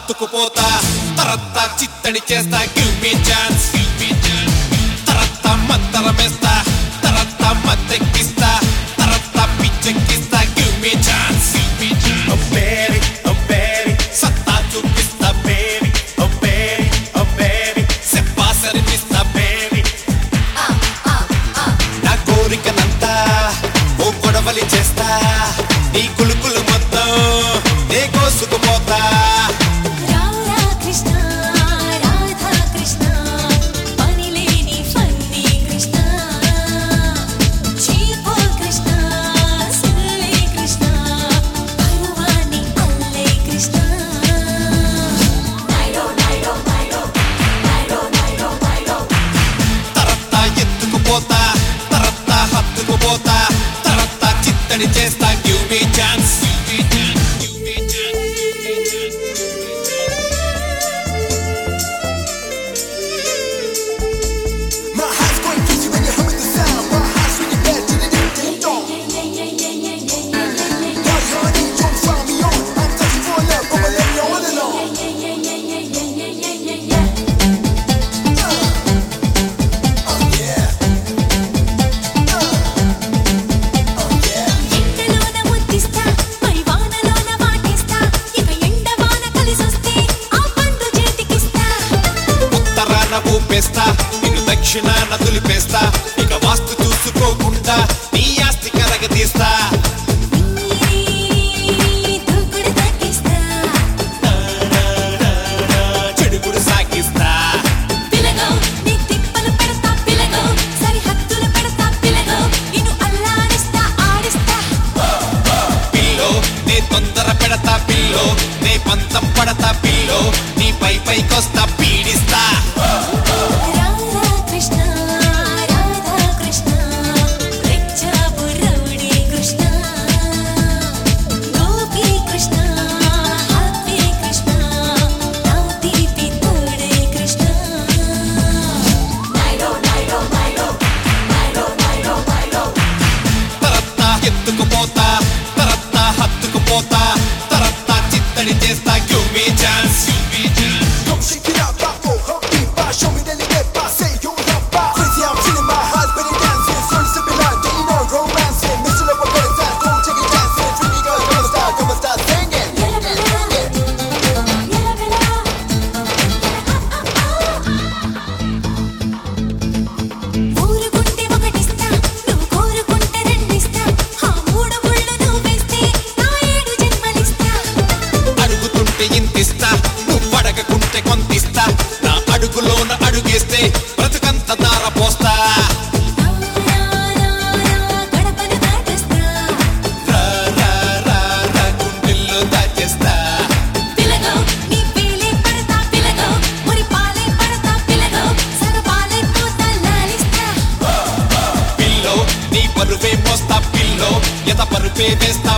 హత్తుకుపోతా తరత్త చిత్తడి చేస్తా గివ్ మీ ఛాన్స్ తరత్త మంతరమేస్తా తరత్త మత్తెక్కిస్తా తరత్త పిచ్చెక్కిస్తా give me chance oh baby oh baby సత్తా చూపిస్తా baby oh baby oh baby సెప్పా సరిపిస్తా బేబీ నా కోరికనంతా ఓ గొడవలి చేస్తా నీ కులుకులు మొత్తం నే కోసుకుపోతా రారా కృష్ణ రాధా కృష్ణ పనిలేని ఫన్నీ కృష్ణ చీపో కృష్ణ సిల్లే కృష్ణ పరువాని అల్లే కృష్ణ నైరో నైరో నైరో నైరో నైరో నైరో తరత్తా ఎత్తుకుపోతా తరత్తా హత్తుకుపోతా తరత్తా చిత్తడి చేస్తా give me chance My heart's going crazy when you hum with the sound. My heart's ringing bad to the ding ding dong. Party honey, don't try me on. I'm touching for love, but let me all alone. Oh yeah. Oh yeah. ఎండలోన ముద్దిస్తా పై వానలోన వాటేస్తా ఇక ఎండ వాన కలిసొస్తే ఆ పండు చేతికిస్తా ఉత్తరాన ఊపేస్తా నిన్ను దక్షిణాన దులిపేస్తా ఇక వాస్తు చూసుకోకుండా నీ ఆస్తి కరగదీస్తా దూకుడు తగ్గిస్తా చెడుగుడు సాగిస్తా పిలగో నీ తిప్పలు పెడతా పిలగో సరిహద్దులు పెడతా పిలగో నిన్ను అల్లాడిస్తా ఆడిస్తా పిల్లో నే తొందర పెడతా పిల్లో నే పంతం పడతా పిల్లో నీ పై పైకొస్తా పీడిస్తా రాధా కృష్ణ రాధా కృష్ణ రెచ్చాపు రౌడీ కృష్ణ గోపి కృష్ణ హ్యాపీ కృష్ణ నా తీపి తోడే కృష్ణ నైరో నైరో నైరో నైరో నైరో నైరో తరత్తా ఎత్తుకుపోతా తరత్తా హత్తుకుపోతా తరత్తా చిత్తడి చేస్తా give me chance Come shake it out, bop, oh, hum, beat, bop, show me that you get by, say you love bop. Crazy, I'm feeling my heart, but it dancing, slowly sipping on, then you know romancing, missing up a better time, don't take a chance, and treat me girl, come and start, come and start singing. ఊరుకుంటే ఒకటిస్తా నువ్వు కోరుకుంటే రెండిస్తా ఆ మూడు ముళ్ళు నువ్వేస్తే నా ఏడు జన్మలిస్తా అడుగుతుంటే ఇంతిస్తా నువ్వు అడగకుంటే కొంతిస్తా నా అడుగులోన అడుగేస్తే బ్రతుకంత దార పోస్తా గడపను దాటేస్తా రా, రా, రా, రా, గుండెల్లో దాచేస్తా పిలగో నీ పేలే పడతా పిలగో మురి పాలే పడతా పిలగో సరపాలే పోతా లాలిస్తా పిల్లో నీ పరువే మోస్తా పిల్లో ఎత పరుపే వేస్తా